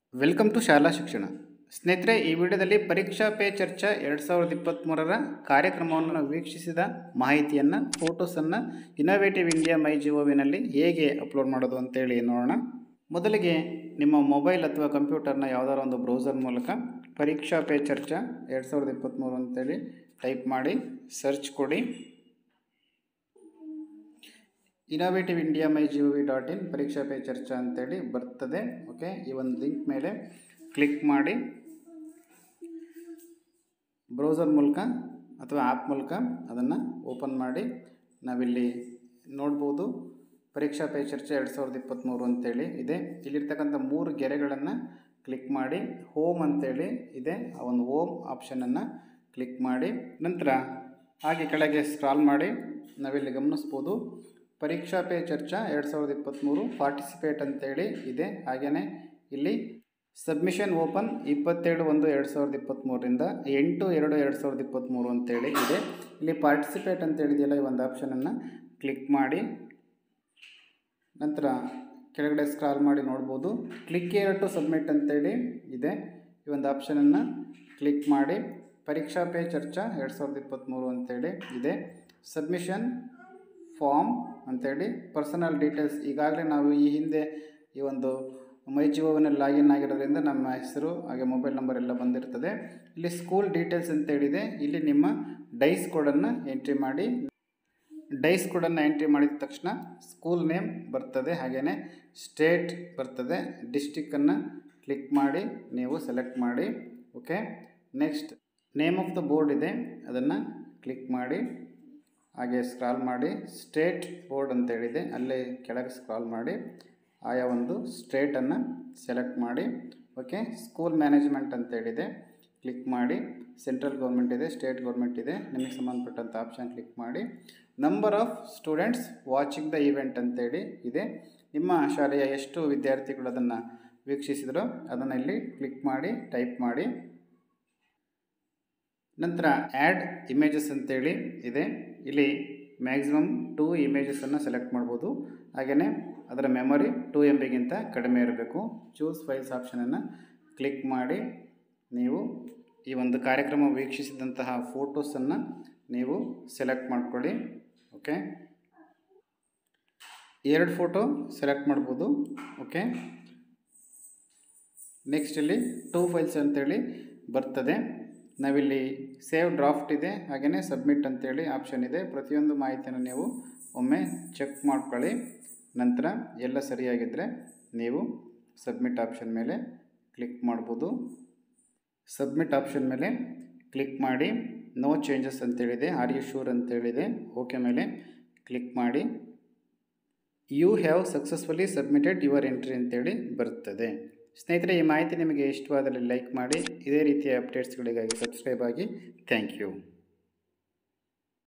welcome to ಶಾಲಾ ಶಿಕ್ಷಣ ಸ್ನೇಹಿತರೆ ಈ ವಿಡಿಯೋದಲ್ಲಿ ಪರೀಕ್ಷಾ ಪೇ ಚರ್ಚಾ ಎರಡು ಸಾವಿರದ ಇಪ್ಪತ್ತ್ಮೂರರ ಕಾರ್ಯಕ್ರಮವನ್ನು ನಾವು ವೀಕ್ಷಿಸಿದ ಮಾಹಿತಿಯನ್ನು ಫೋಟೋಸನ್ನು ಇನೋವೇಟಿವ್ ಇಂಡಿಯಾ ಮೈ ಜಿಒವಿನಲ್ಲಿ ಹೇಗೆ ಅಪ್ಲೋಡ್ ಮಾಡೋದು ಅಂತೇಳಿ ನೋಡೋಣ ಮೊದಲಿಗೆ ನಿಮ್ಮ ಮೊಬೈಲ್ ಅಥವಾ ಕಂಪ್ಯೂಟರ್ನ ಯಾವುದಾದ್ರು ಒಂದು ಬ್ರೌಸರ್ ಮೂಲಕ ಪರೀಕ್ಷಾ ಪೇ ಚರ್ಚಾ ಎರಡು ಸಾವಿರದ ಇಪ್ಪತ್ತ್ಮೂರು ಅಂತೇಳಿ ಟೈಪ್ ಮಾಡಿ ಸರ್ಚ್ ಕೊಡಿ innovative India my G V dot in Pariksha Pe ಚರ್ಚಾ ಅಂತೇಳಿ ಬರ್ತದೆ ಓಕೆ ಈ ಒಂದು ಲಿಂಕ್ ಮೇಲೆ ಕ್ಲಿಕ್ ಮಾಡಿ ಬ್ರೌಸರ್ ಮೂಲಕ ಅಥವಾ ಆ್ಯಪ್ ಮೂಲಕ ಅದನ್ನು ಓಪನ್ ಮಾಡಿ ನಾವಿಲ್ಲಿ ನೋಡ್ಬೋದು ಪರೀಕ್ಷಾ ಪೇ ಚರ್ಚೆ ಎರಡು ಸಾವಿರದ ಇಪ್ಪತ್ತ್ಮೂರು ಅಂತೇಳಿ ಇದೆ ಇಲ್ಲಿರ್ತಕ್ಕಂಥ ಮೂರು ಗೆರೆಗಳನ್ನು ಕ್ಲಿಕ್ ಮಾಡಿ ಹೋಮ್ ಅಂತೇಳಿ ಇದೆ ಆ ಒಂದು ಹೋಮ್ ಆಪ್ಷನನ್ನು ಕ್ಲಿಕ್ ಮಾಡಿ ನಂತರ ಹಾಗೆ ಕೆಳಗೆ ಸ್ಕ್ರಾಲ್ ಮಾಡಿ ನಾವಿಲ್ಲಿ ಗಮನಿಸ್ಬೋದು ಪರೀಕ್ಷಾ ಪೇ ಚರ್ಚಾ ಎರಡು ಸಾವಿರದ ಇಪ್ಪತ್ತ್ಮೂರು ಪಾರ್ಟಿಸಿಪೇಟ್ ಅಂತೇಳಿ ಇದೆ ಹಾಗೆಯೇ ಇಲ್ಲಿ ಸಬ್ಮಿಷನ್ ಓಪನ್ ಇಪ್ಪತ್ತೇಳು ಒಂದು ಎರಡು ಸಾವಿರದ ಇಪ್ಪತ್ತ್ಮೂರರಿಂದ ಎಂಟು ಎರಡು ಎರಡು ಸಾವಿರದ ಇಪ್ಪತ್ತ್ಮೂರು ಅಂತೇಳಿ ಇದೆ ಇಲ್ಲಿ ಪಾರ್ಟಿಸಿಪೇಟ್ ಅಂತೇಳಿದೆಯಲ್ಲ ಈ ಒಂದು ಆಪ್ಷನನ್ನು ಕ್ಲಿಕ್ ಮಾಡಿ ನಂತರ ಕೆಳಗಡೆ ಸ್ಕ್ರಾಲ್ ಮಾಡಿ ನೋಡ್ಬೋದು ಕ್ಲಿಕ್ ಏರ್ ಟು ಸಬ್ಮಿಟ್ ಅಂತೇಳಿ ಇದೆ ಈ ಒಂದು ಆಪ್ಷನನ್ನು ಕ್ಲಿಕ್ ಮಾಡಿ ಪರೀಕ್ಷಾ ಪೇ ಚರ್ಚಾ ಎರಡು ಸಾವಿರದ ಇಪ್ಪತ್ತ್ಮೂರು ಅಂತೇಳಿ ಇದೆ ಸಬ್ಮಿಷನ್ ಫಾರ್ಮ್ ಅಂತೇಳಿ ಪರ್ಸನಲ್ ಡೀಟೇಲ್ಸ್ ಈಗಾಗಲೇ ನಾವು ಈ ಹಿಂದೆ ಈ ಒಂದು ಮೈ ಜಿಒವಿನಲ್ಲಿ ಲಾಗಿನ್ ಆಗಿರೋದ್ರಿಂದ ನಮ್ಮ ಹೆಸರು ಹಾಗೆ ಮೊಬೈಲ್ ನಂಬರ್ ಎಲ್ಲ ಬಂದಿರ್ತದೆ ಇಲ್ಲಿ ಸ್ಕೂಲ್ ಡೀಟೇಲ್ಸ್ ಅಂತೇಳಿದೆ ಇಲ್ಲಿ ನಿಮ್ಮ ಡೈಸ್ ಕೋಡನ್ನು ಎಂಟ್ರಿ ಮಾಡಿ ಡೈಸ್ ಕೋಡನ್ನು ಎಂಟ್ರಿ ಮಾಡಿದ ತಕ್ಷಣ ಸ್ಕೂಲ್ ನೇಮ್ ಬರ್ತದೆ ಹಾಗೆಯೇ ಸ್ಟೇಟ್ ಬರ್ತದೆ ಡಿಸ್ಟಿಕ್ಕನ್ನು ಕ್ಲಿಕ್ ಮಾಡಿ ನೀವು ಸೆಲೆಕ್ಟ್ ಮಾಡಿ okay next name of the board ಇದೆ ಅದನ್ನು ಕ್ಲಿಕ್ ಮಾಡಿ ಹಾಗೆ ಸ್ಕ್ರಾಲ್ ಮಾಡಿ ಸ್ಟೇಟ್ ಬೋರ್ಡ್ ಅಂತೇಳಿದೆ ಅಲ್ಲೇ ಕೆಳಗೆ ಸ್ಕ್ರಾಲ್ ಮಾಡಿ ಆಯಾ ಒಂದು ಸ್ಟೇಟನ್ನು ಸೆಲೆಕ್ಟ್ ಮಾಡಿ ಓಕೆ ಸ್ಕೂಲ್ ಮ್ಯಾನೇಜ್ಮೆಂಟ್ ಅಂತೇಳಿದೆ ಕ್ಲಿಕ್ ಮಾಡಿ ಸೆಂಟ್ರಲ್ ಗೌರ್ಮೆಂಟ್ ಇದೆ ಸ್ಟೇಟ್ ಗೌರ್ಮೆಂಟ್ ಇದೆ ನಿಮಗೆ ಸಂಬಂಧಪಟ್ಟಂಥ ಆಪ್ಷನ್ ಕ್ಲಿಕ್ ಮಾಡಿ number of students watching the event ಅಂತೇಳಿ ಇದೆ ನಿಮ್ಮ ಶಾಲೆಯ ಎಷ್ಟು ವಿದ್ಯಾರ್ಥಿಗಳು ಅದನ್ನು ವೀಕ್ಷಿಸಿದರೋ ಅದನ್ನು ಇಲ್ಲಿ ಕ್ಲಿಕ್ ಮಾಡಿ ಟೈಪ್ ಮಾಡಿ ನಂತರ ಆ್ಯಡ್ ಇಮೇಜಸ್ ಅಂತೇಳಿ ಇದೆ ಇಲ್ಲಿ ಮ್ಯಾಕ್ಸಿಮಮ್ ಟೂ ಇಮೇಜಸನ್ನು ಸೆಲೆಕ್ಟ್ ಮಾಡ್ಬೋದು ಹಾಗೆಯೇ ಅದರ ಮೆಮೊರಿ ಟೂ ಎಮ್ ಬಿಗಿಂತ ಕಡಿಮೆ ಇರಬೇಕು ಚೂಸ್ ಫೈಲ್ಸ್ ಆಪ್ಷನನ್ನು ಕ್ಲಿಕ್ ಮಾಡಿ ನೀವು ಈ ಒಂದು ಕಾರ್ಯಕ್ರಮ ವೀಕ್ಷಿಸಿದಂತಹ ಫೋಟೋಸನ್ನು ನೀವು ಸೆಲೆಕ್ಟ್ ಮಾಡ್ಕೊಳ್ಳಿ ಓಕೆ ಎರಡು ಫೋಟೋ ಸೆಲೆಕ್ಟ್ ಮಾಡ್ಬೋದು ಓಕೆ ನೆಕ್ಸ್ಟ್ ಇಲ್ಲಿ ಟೂ ಫೈಲ್ಸ್ ಅಂತೇಳಿ ಬರ್ತದೆ ನಾವಿಲ್ಲಿ ಸೇವ್ ಡ್ರಾಫ್ಟ್ ಇದೆ ಹಾಗೆಯೇ ಸಬ್ಮಿಟ್ ಅಂತೇಳಿ ಆಪ್ಷನ್ ಇದೆ ಪ್ರತಿಯೊಂದು ಮಾಹಿತಿಯನ್ನು ನೀವು ಒಮ್ಮೆ ಚೆಕ್ ಮಾಡ್ಕೊಳ್ಳಿ ನಂತರ ಎಲ್ಲ ಸರಿಯಾಗಿದ್ದರೆ ನೀವು ಸಬ್ಮಿಟ್ ಆಪ್ಷನ್ ಮೇಲೆ ಕ್ಲಿಕ್ ಮಾಡ್ಬೋದು ಸಬ್ಮಿಟ್ ಆಪ್ಷನ್ ಮೇಲೆ ಕ್ಲಿಕ್ ಮಾಡಿ ನೋ ಚೇಂಜಸ್ ಅಂತೇಳಿದೆ ಆರ್ ಯು ಶೂರ್ ಅಂತೇಳಿದೆ ಓಕೆ ಮೇಲೆ ಕ್ಲಿಕ್ ಮಾಡಿ you have successfully submitted your entry ಅಂತೇಳಿ ಬರುತ್ತದೆ ಸ್ನೇಹಿತರೆ ಈ ಮಾಹಿತಿ ನಿಮಗೆ ಇಷ್ಟವಾದಲ್ಲಿ ಲೈಕ್ ಮಾಡಿ ಇದೇ ರೀತಿಯ ಅಪ್ಡೇಟ್ಸ್ಗಳಿಗಾಗಿ ಸಬ್ಸ್ಕ್ರೈಬ್ ಆಗಿ ಥ್ಯಾಂಕ್ ಯು